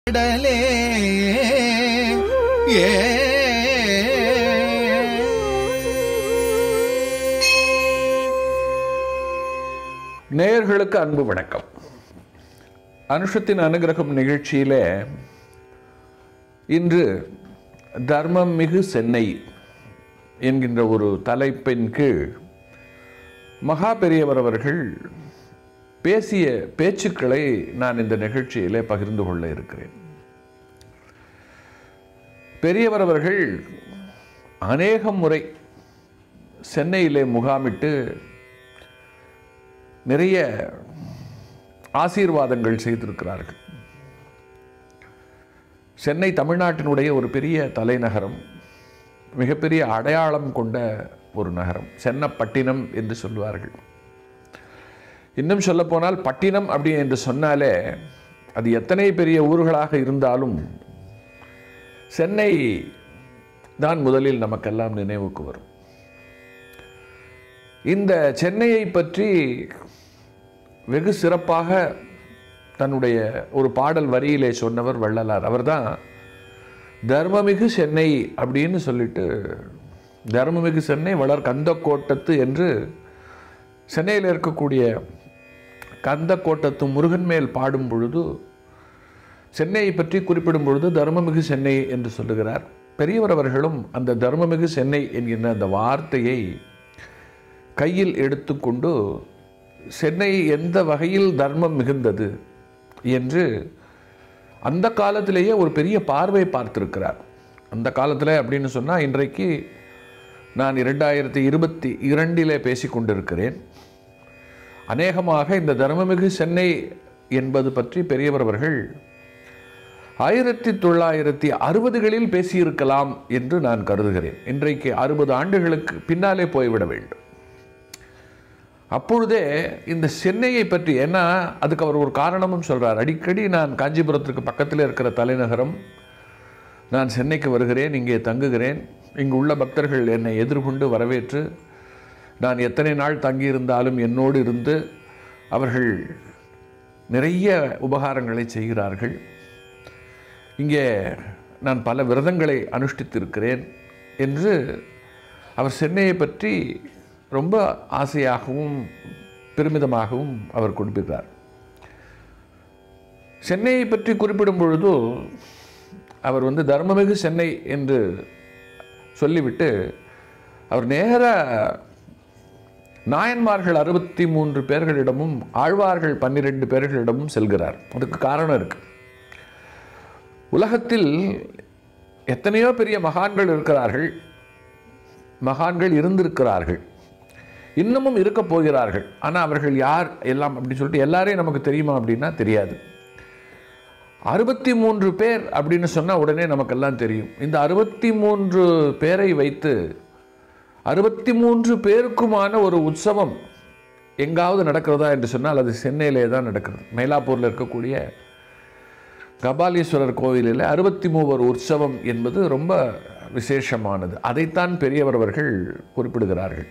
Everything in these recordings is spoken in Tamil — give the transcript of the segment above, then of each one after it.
கடலே ஏ நேயர்களுக்கு அன்பு வணக்கம் அனுஷத்தின் அனுகிரகம் நிகழ்ச்சியிலே இன்று தர்மம் மிகு சென்னை என்கின்ற ஒரு தலைப்பின் கீழ் மகா பெரியவர் அவர்கள் பேசிய பேச்சுக்களை நான் இந்த நிகழ்ச்சியிலே பகிர்ந்து கொள்ள இருக்கிறேன் பெரியவர் அவர்கள் அநேக முறை சென்னையிலே முகாமிட்டு நிறைய ஆசீர்வாதங்கள் செய்திருக்கிறார்கள் சென்னை தமிழ்நாட்டினுடைய ஒரு பெரிய தலைநகரம் மிகப்பெரிய அடையாளம் கொண்ட ஒரு நகரம் சென்னப்பட்டினம் என்று சொல்வார்கள் இன்னும் சொல்லப்போனால் பட்டினம் அப்படி என்று சொன்னாலே அது எத்தனை பெரிய ஊர்களாக இருந்தாலும் சென்னை தான் முதலில் நமக்கெல்லாம் நினைவுக்கு வரும் இந்த சென்னையை பற்றி வெகு சிறப்பாக தன்னுடைய ஒரு பாடல் வரியிலே சொன்னவர் வள்ளலார் அவர்தான் தர்மமிகு சென்னை அப்படின்னு சொல்லிட்டு தர்மமிகு சென்னை வளர் கந்தக்கோட்டத்து என்று சென்னையில் இருக்கக்கூடிய கந்தக்கோட்டத்து முருகன் மேல் பாடும் பொழுது சென்னையை பற்றி குறிப்பிடும் பொழுது தர்மமிகு சென்னை என்று சொல்லுகிறார் பெரியவர் அவர்களும் அந்த தர்மமிகு சென்னை என்கின்ற அந்த வார்த்தையை கையில் எடுத்துக்கொண்டு சென்னை எந்த வகையில் தர்மம் மிகுந்தது என்று அந்த காலத்திலேயே ஒரு பெரிய பார்வை பார்த்திருக்கிறார் அந்த காலத்தில் அப்படின்னு சொன்னால் இன்றைக்கு நான் இரண்டாயிரத்தி இருபத்தி இரண்டிலே பேசிக்கொண்டிருக்கிறேன் அநேகமாக இந்த தர்மமிகு சென்னை என்பது பற்றி பெரியவர் அவர்கள் ஆயிரத்தி தொள்ளாயிரத்தி அறுபதுகளில் பேசியிருக்கலாம் என்று நான் கருதுகிறேன் இன்றைக்கு அறுபது ஆண்டுகளுக்கு பின்னாலே போய்விட வேண்டும் அப்பொழுதே இந்த சென்னையை பற்றி ஏன்னா அதுக்கு அவர் ஒரு காரணமும் சொல்றார் அடிக்கடி நான் காஞ்சிபுரத்திற்கு பக்கத்தில் இருக்கிற தலைநகரம் நான் சென்னைக்கு வருகிறேன் இங்கே தங்குகிறேன் இங்கு உள்ள பக்தர்கள் என்னை எதிர்கொண்டு வரவேற்று நான் எத்தனை நாள் தங்கியிருந்தாலும் என்னோடு இருந்து அவர்கள் நிறைய உபகாரங்களை செய்கிறார்கள் இங்கே நான் பல விரதங்களை அனுஷ்டித்திருக்கிறேன் என்று அவர் சென்னையை பற்றி ரொம்ப ஆசையாகவும் பெருமிதமாகவும் அவர் குறிப்பிட்டார் சென்னையை பற்றி குறிப்பிடும் பொழுது அவர் வந்து தர்மமிகு சென்னை என்று சொல்லிவிட்டு அவர் நேர நாயன்மார்கள் அறுபத்தி மூன்று பேர்களிடமும் ஆழ்வார்கள் பன்னிரெண்டு பேர்களிடமும் செல்கிறார் அதுக்கு காரணம் இருக்கு உலகத்தில் எத்தனையோ பெரிய மகான்கள் இருக்கிறார்கள் மகான்கள் இருந்திருக்கிறார்கள் இன்னமும் இருக்க போகிறார்கள் ஆனால் அவர்கள் யார் எல்லாம் அப்படின்னு சொல்லிட்டு எல்லாரையும் நமக்கு தெரியுமா அப்படின்னா தெரியாது அறுபத்தி மூன்று பேர் அப்படின்னு சொன்னால் உடனே நமக்கெல்லாம் தெரியும் இந்த அறுபத்தி மூன்று பேரை வைத்து அறுபத்தி மூன்று பேருக்குமான ஒரு உற்சவம் எங்காவது நடக்கிறதா என்று சொன்னால் அது சென்னையிலே தான் நடக்கிறது மயிலாப்பூரில் இருக்கக்கூடிய கபாலீஸ்வரர் கோவிலில் அறுபத்தி மூவர் உற்சவம் என்பது ரொம்ப விசேஷமானது அதைத்தான் பெரியவர் அவர்கள் குறிப்பிடுகிறார்கள்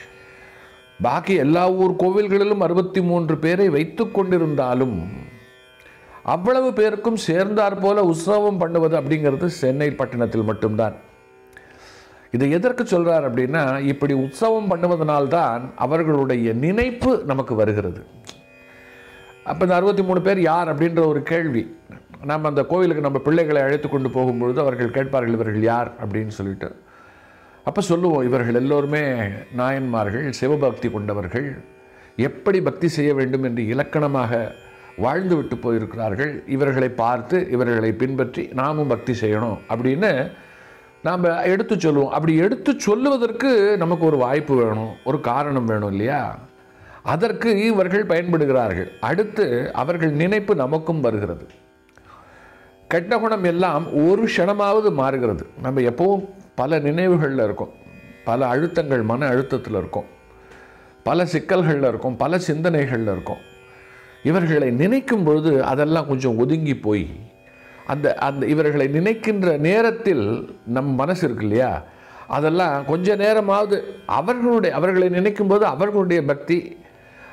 பாக்கி எல்லா ஊர் கோவில்களிலும் அறுபத்தி மூன்று பேரை வைத்து கொண்டிருந்தாலும் அவ்வளவு பேருக்கும் சேர்ந்தார் போல உற்சவம் பண்ணுவது அப்படிங்கிறது சென்னை பட்டணத்தில் மட்டும்தான் இதை எதற்கு சொல்றார் அப்படின்னா இப்படி உற்சவம் பண்ணுவதனால்தான் அவர்களுடைய நினைப்பு நமக்கு வருகிறது அப்போ இந்த அறுபத்தி மூணு பேர் யார் அப்படின்ற ஒரு கேள்வி நாம் அந்த கோவிலுக்கு நம்ம பிள்ளைகளை அழைத்து கொண்டு போகும்பொழுது அவர்கள் கேட்பார்கள் இவர்கள் யார் அப்படின்னு சொல்லிட்டு அப்போ சொல்லுவோம் இவர்கள் எல்லோருமே நாயன்மார்கள் சிவபக்தி கொண்டவர்கள் எப்படி பக்தி செய்ய வேண்டும் என்று இலக்கணமாக வாழ்ந்து விட்டு போயிருக்கிறார்கள் இவர்களை பார்த்து இவர்களை பின்பற்றி நாமும் பக்தி செய்யணும் அப்படின்னு நாம் எடுத்து சொல்லுவோம் அப்படி எடுத்து சொல்லுவதற்கு நமக்கு ஒரு வாய்ப்பு வேணும் ஒரு காரணம் வேணும் இல்லையா அதற்கு இவர்கள் பயன்படுகிறார்கள் அடுத்து அவர்கள் நினைப்பு நமக்கும் வருகிறது கெட்ட குணம் எல்லாம் ஒரு க்ஷணமாவது மாறுகிறது நம்ம எப்பவும் பல நினைவுகளில் இருக்கோம் பல அழுத்தங்கள் மன அழுத்தத்தில் இருக்கோம் பல சிக்கல்களில் இருக்கும் பல சிந்தனைகளில் இருக்கும் இவர்களை நினைக்கும் பொழுது அதெல்லாம் கொஞ்சம் ஒதுங்கி போய் அந்த அந்த இவர்களை நினைக்கின்ற நேரத்தில் நம் மனசு இருக்கு இல்லையா அதெல்லாம் கொஞ்ச நேரமாவது அவர்களுடைய அவர்களை நினைக்கும் போது அவர்களுடைய பக்தி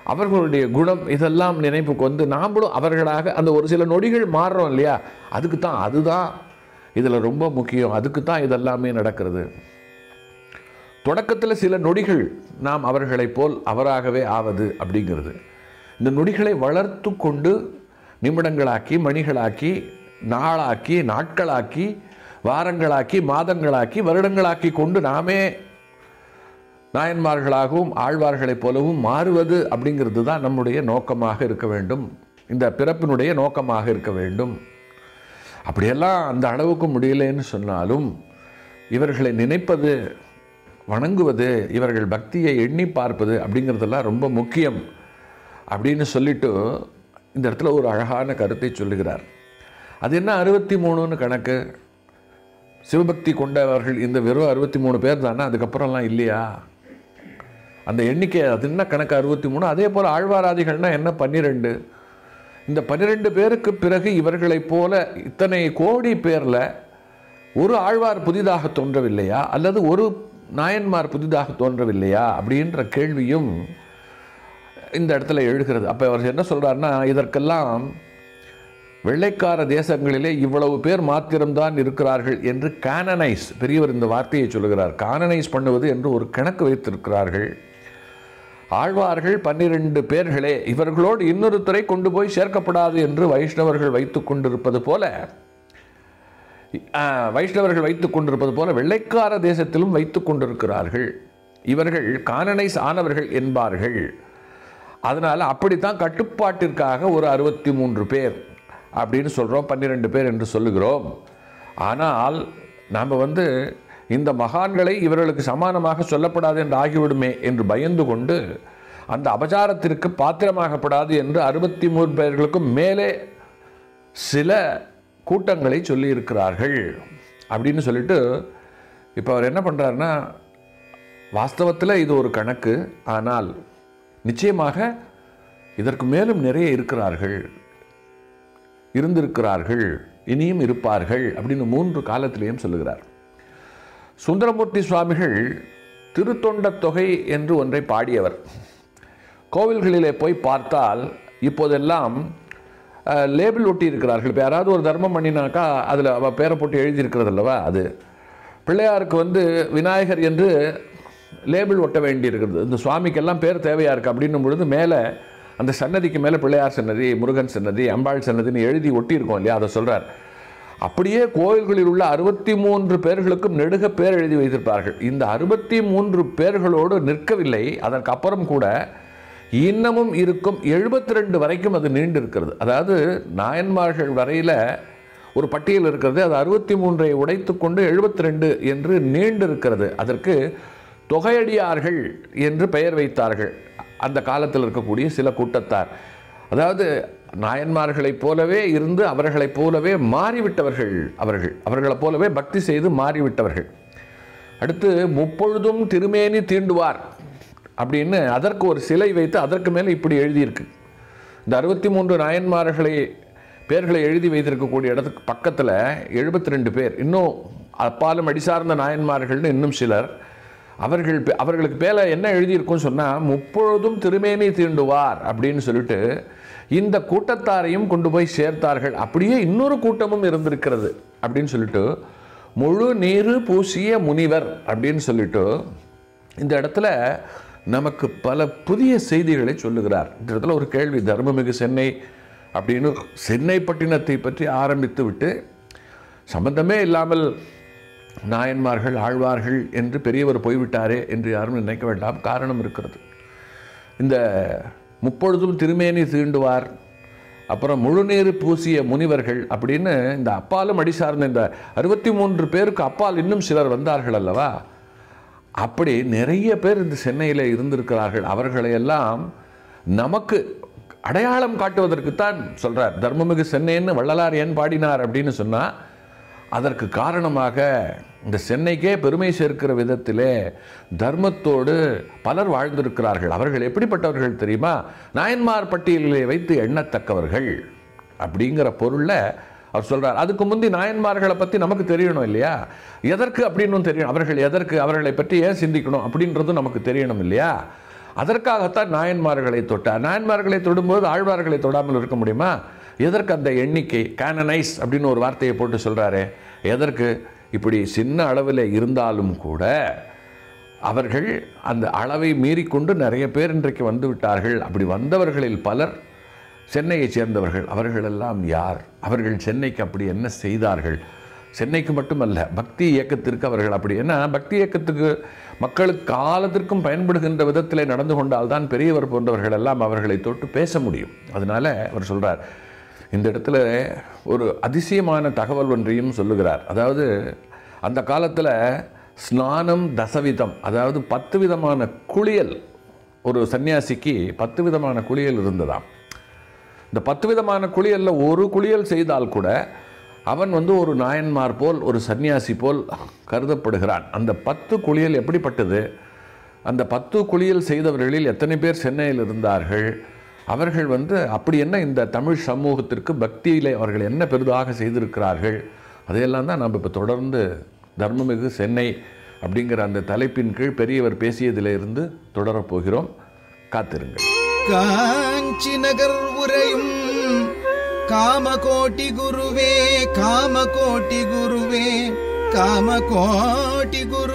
அவர்களுடைய குணம் இதெல்லாம் நினைப்புக்கு வந்து நாமளும் அவர்களாக அந்த ஒரு சில நொடிகள் மாறுறோம் இல்லையா அதுக்கு தான் அதுதான் இதில் ரொம்ப முக்கியம் அதுக்கு தான் இதெல்லாமே நடக்கிறது தொடக்கத்தில் சில நொடிகள் நாம் அவர்களைப் போல் அவராகவே ஆவது அப்படிங்கிறது இந்த நொடிகளை வளர்த்து கொண்டு நிமிடங்களாக்கி மணிகளாக்கி நாளாக்கி நாட்களாக்கி வாரங்களாக்கி மாதங்களாக்கி வருடங்களாக்கி கொண்டு நாமே நாயன்மார்களாகவும் ஆழ்வார்களைப் போலவும் மாறுவது அப்படிங்கிறது தான் நம்முடைய நோக்கமாக இருக்க வேண்டும் இந்த பிறப்பினுடைய நோக்கமாக இருக்க வேண்டும் அப்படியெல்லாம் அந்த அளவுக்கு முடியலைன்னு சொன்னாலும் இவர்களை நினைப்பது வணங்குவது இவர்கள் பக்தியை எண்ணி பார்ப்பது அப்படிங்கிறதெல்லாம் ரொம்ப முக்கியம் அப்படின்னு சொல்லிட்டு இந்த இடத்துல ஒரு அழகான கருத்தை சொல்லுகிறார் அது என்ன அறுபத்தி மூணுன்னு கணக்கு சிவபக்தி கொண்டவர்கள் இந்த வெறும் அறுபத்தி மூணு பேர் தானே அதுக்கப்புறம்லாம் இல்லையா அந்த எண்ணிக்கை அது என்ன கணக்கு அறுபத்தி மூணு அதே போல் ஆழ்வாராதிகள்னா என்ன பன்னிரெண்டு இந்த பன்னிரெண்டு பேருக்கு பிறகு இவர்களைப் போல இத்தனை கோடி பேரில் ஒரு ஆழ்வார் புதிதாக தோன்றவில்லையா அல்லது ஒரு நாயன்மார் புதிதாக தோன்றவில்லையா அப்படின்ற கேள்வியும் இந்த இடத்துல எழுகிறது அப்போ அவர் என்ன சொல்கிறாருன்னா இதற்கெல்லாம் வெள்ளைக்கார தேசங்களிலே இவ்வளவு பேர் மாத்திரம்தான் இருக்கிறார்கள் என்று கானனைஸ் பெரியவர் இந்த வார்த்தையை சொல்லுகிறார் கானனைஸ் பண்ணுவது என்று ஒரு கணக்கு வைத்திருக்கிறார்கள் ஆழ்வார்கள் பன்னிரண்டு பேர்களே இவர்களோடு இன்னொரு துறை கொண்டு போய் சேர்க்கப்படாது என்று வைஷ்ணவர்கள் வைத்துக் கொண்டிருப்பது போல ஆஹ், வைஷ்ணவர்கள் வைத்துக் கொண்டிருப்பது போல வெள்ளைக்கார தேசத்திலும் வைத்துக் கொண்டிருக்கிறார்கள் இவர்கள் கானனைஸ் ஆனவர்கள் என்பார்கள் அதனால் அப்படித்தான் கட்டுப்பாட்டிற்காக ஒரு அறுபத்தி மூன்று பேர் அப்படின்னு சொல்கிறோம் பன்னிரெண்டு பேர் என்று சொல்லுகிறோம் ஆனால் நாம் வந்து இந்த மகான்களை இவர்களுக்கு சமானமாக சொல்லப்படாது என்று ஆகிவிடுமே என்று பயந்து கொண்டு அந்த அபச்சாரத்திற்கு பாத்திரமாகப்படாது என்று அறுபத்தி மூணு பேர்களுக்கும் மேலே சில கூட்டங்களை சொல்லியிருக்கிறார்கள் அப்படின்னு சொல்லிட்டு இப்போ அவர் என்ன பண்ணுறாருன்னா வாஸ்தவத்தில் இது ஒரு கணக்கு ஆனால் நிச்சயமாக இதற்கு மேலும் நிறைய இருக்கிறார்கள் இருந்திருக்கிறார்கள் இனியும் இருப்பார்கள் அப்படின்னு மூன்று காலத்திலேயும் சொல்லுகிறார் சுந்தரமூர்த்தி சுவாமிகள் திருத்தொண்டத் தொகை என்று ஒன்றை பாடியவர் கோவில்களிலே போய் பார்த்தால் இப்போதெல்லாம் அஹ், லேபிள் ஒட்டி இருக்கிறார்கள் இப்போ யாராவது ஒரு தர்மம் பண்ணினாக்கா அதில் அவ பேரை போட்டு எழுதியிருக்கிறது அல்லவா அது பிள்ளையாருக்கு வந்து விநாயகர் என்று லேபிள் ஒட்ட வேண்டியிருக்கிறது இந்த சுவாமிக்கெல்லாம் பேர் தேவையா இருக்கு அப்படின்னும் பொழுது மேலே அந்த சன்னதிக்கு மேலே பிள்ளையார் சன்னதி முருகன் சன்னதி அம்பாள் சன்னதின்னு எழுதி ஒட்டியிருக்கோம் இல்லையா அதை சொல்கிறார் அப்படியே கோயில்களில் உள்ள அறுபத்தி மூன்று பேர்களுக்கும் நெடுக பேர் எழுதி வைத்திருப்பார்கள் இந்த அறுபத்தி மூன்று பேர்களோடு நிற்கவில்லை அதற்கு அப்புறம் கூட இன்னமும் இருக்கும் எழுபத்தி ரெண்டு வரைக்கும் அது நீண்டு இருக்கிறது அதாவது நாயன்மார்கள் வரையில் ஒரு பட்டியல் இருக்கிறது அது அறுபத்தி மூன்றை உடைத்துக்கொண்டு எழுபத்தி ரெண்டு என்று நீண்டு இருக்கிறது அதற்கு தொகையடியார்கள் என்று பெயர் வைத்தார்கள் அந்த காலத்தில் இருக்கக்கூடிய சில கூட்டத்தார் அதாவது நாயன்மார்களைப் போலவே இருந்து அவர்களைப் போலவே மாறிவிட்டவர்கள் அவர்கள் அவர்களைப் போலவே பக்தி செய்து மாறிவிட்டவர்கள் அடுத்து முப்பொழுதும் திருமேனி தீண்டுவார் அப்படின்னு அதற்கு ஒரு சிலை வைத்து அதற்கு மேலே இப்படி எழுதியிருக்கு இந்த அறுபத்தி மூன்று நாயன்மார்களை பேர்களை எழுதி வைத்திருக்கக்கூடிய இடத்துக்கு பக்கத்தில் எழுபத்தி ரெண்டு பேர் இன்னும் அப்பாலும் அடிசார்ந்த நாயன்மார்கள்னு இன்னும் சிலர் அவர்கள் பே- அவர்களுக்கு மேலே என்ன எழுதியிருக்குன்னு சொன்னால் முப்பொழுதும் திருமேனி தீண்டுவார் அப்படின்னு சொல்லிட்டு இந்த கூட்டத்தாரையும் கொண்டு போய் சேர்த்தார்கள் அப்படியே இன்னொரு கூட்டமும் இருந்திருக்கிறது அப்படின்னு சொல்லிட்டு முழு நீரு பூசிய முனிவர் அப்படின்னு சொல்லிட்டு இந்த இடத்துல நமக்கு பல புதிய செய்திகளை சொல்லுகிறார் இந்த இடத்துல ஒரு கேள்வி தர்மமிகு சென்னை அப்படின்னு சென்னை பட்டினத்தை பற்றி ஆரம்பித்து விட்டு சம்பந்தமே இல்லாமல் நாயன்மார்கள் ஆழ்வார்கள் என்று பெரியவர் போய்விட்டாரே என்று யாரும் நினைக்க வேண்டாம் காரணம் இருக்கிறது இந்த முப்பொழுதும் திருமேனி தீண்டுவார் அப்புறம் முழுநீர் பூசிய முனிவர்கள் அப்படின்னு இந்த அப்பாலும் அடி சார்ந்த இந்த அறுபத்தி மூன்று பேருக்கு அப்பால் இன்னும் சிலர் வந்தார்கள் அல்லவா அப்படி நிறைய பேர் இந்த சென்னையில் இருந்திருக்கிறார்கள் அவர்களையெல்லாம் நமக்கு அடையாளம் காட்டுவதற்குத்தான் சொல்றார் தர்மமிகு சென்னைன்னு வள்ளலார் ஏன் பாடினார் அப்படின்னு சொன்னால் அதற்கு காரணமாக இந்த சென்னைக்கே பெருமை சேர்க்கிற விதத்திலே தர்மத்தோடு பலர் வாழ்ந்திருக்கிறார்கள் அவர்கள் எப்படிப்பட்டவர்கள் தெரியுமா நாயன்மார் பட்டியலிலே வைத்து எண்ணத்தக்கவர்கள் அப்படிங்கிற பொருளில் அவர் சொல்றார் அதுக்கு முந்தி நாயன்மார்களை பற்றி நமக்கு தெரியணும் இல்லையா எதற்கு அப்படின்னு தெரியணும் அவர்கள் எதற்கு அவர்களை பற்றி ஏன் சிந்திக்கணும் அப்படின்றதும் நமக்கு தெரியணும் இல்லையா அதற்காகத்தான் நாயன்மார்களை தொட்டார் நாயன்மார்களை தொடும்போது ஆழ்வார்களை தொடாமல் இருக்க முடியுமா எதற்கு அந்த எண்ணிக்கை கேனனைஸ் அப்படின்னு ஒரு வார்த்தையை போட்டு சொல்கிறாரு எதற்கு இப்படி சின்ன அளவில் இருந்தாலும் கூட அவர்கள் அந்த அளவை மீறிக்கொண்டு நிறைய பேர் இன்றைக்கு வந்து விட்டார்கள் அப்படி வந்தவர்களில் பலர் சென்னையைச் சேர்ந்தவர்கள் அவர்களெல்லாம் யார் அவர்கள் சென்னைக்கு அப்படி என்ன செய்தார்கள் சென்னைக்கு மட்டுமல்ல பக்தி இயக்கத்திற்கு அவர்கள் அப்படி ஏன்னா பக்தி இயக்கத்துக்கு மக்களுக்கு காலத்திற்கும் பயன்படுகின்ற விதத்தில் நடந்து கொண்டால்தான் பெரியவர் போன்றவர்கள் எல்லாம் அவர்களை தொட்டு பேச முடியும் அதனால அவர் சொல்றார் இந்த இடத்துல ஒரு அதிசயமான தகவல் ஒன்றையும் சொல்லுகிறார் அதாவது அந்த காலத்தில் ஸ்நானம் தசவிதம் அதாவது பத்து விதமான குளியல் ஒரு சன்னியாசிக்கு பத்து விதமான குளியல் இருந்ததாம் இந்த பத்து விதமான குளியலில் ஒரு குளியல் செய்தால் கூட அவன் வந்து ஒரு நாயன்மார் போல் ஒரு சன்னியாசி போல் கருதப்படுகிறான் அந்த பத்து குளியல் எப்படிப்பட்டது அந்த பத்து குளியல் செய்தவர்களில் எத்தனை பேர் சென்னையில் இருந்தார்கள் அவர்கள் வந்து அப்படி என்ன இந்த தமிழ் சமூகத்திற்கு பக்தியிலே அவர்கள் என்ன பெரிதாக செய்திருக்கிறார்கள் அதையெல்லாம் தான் நம்ம இப்போ தொடர்ந்து தர்மமிகு சென்னை அப்படிங்கிற அந்த தலைப்பின் கீழ் பெரியவர் பேசியதிலே இருந்து தொடரப் போகிறோம் காத்திருங்கள் காஞ்சி நகர் உரையும் காமகோட்டி குருவே காமகோட்டி குருவே காமகோட்டி குரு